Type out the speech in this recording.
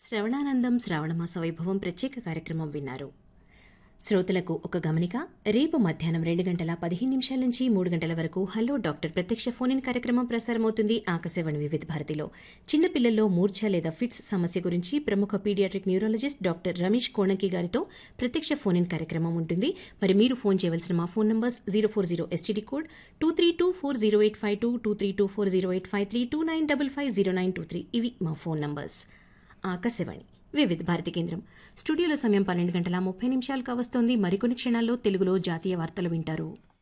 శ్రవణానందం శ్రావణమాస వైభవం ప్రత్యేక కార్యక్రమం విన్నారు శ్రోతలకు ఒక గమనిక రేపు మధ్యాహ్నం రెండు గంటల పదిహేను నిమిషాల నుంచి మూడు గంటల వరకు హలో డాక్టర్ ప్రత్యక్ష ఫోన్ ఇన్ కార్యక్రమం ప్రసారమవుతుంది ఆకాశవాణి వివిధ భారతిలో చిన్నపిల్లల్లో మూర్ఛ లేదా ఫిట్స్ సమస్య గురించి ప్రముఖ paediatric neurologist doctor Ramesh Konaki గారితో ప్రత్యక్ష ఫోన్ ఇన్ కార్యక్రమం ఉంటుంది మరి మీరు ఫోన్ చేయవలసిన మా phone numbers zero four zero STD code two three two four zero eight five two two three two four zero eight five three two nine double five zero nine two three ఇవి మా phone numbers Akashvani వివిధ భారతి కేంద్రం స్టూడియోలో సమయం పన్నెండు గంటల ముప్పై నిమిషాలు కావస్తోంది మరికొన్ని క్షణాల్లో తెలుగులో జాతీయ వార్తలు వింటారు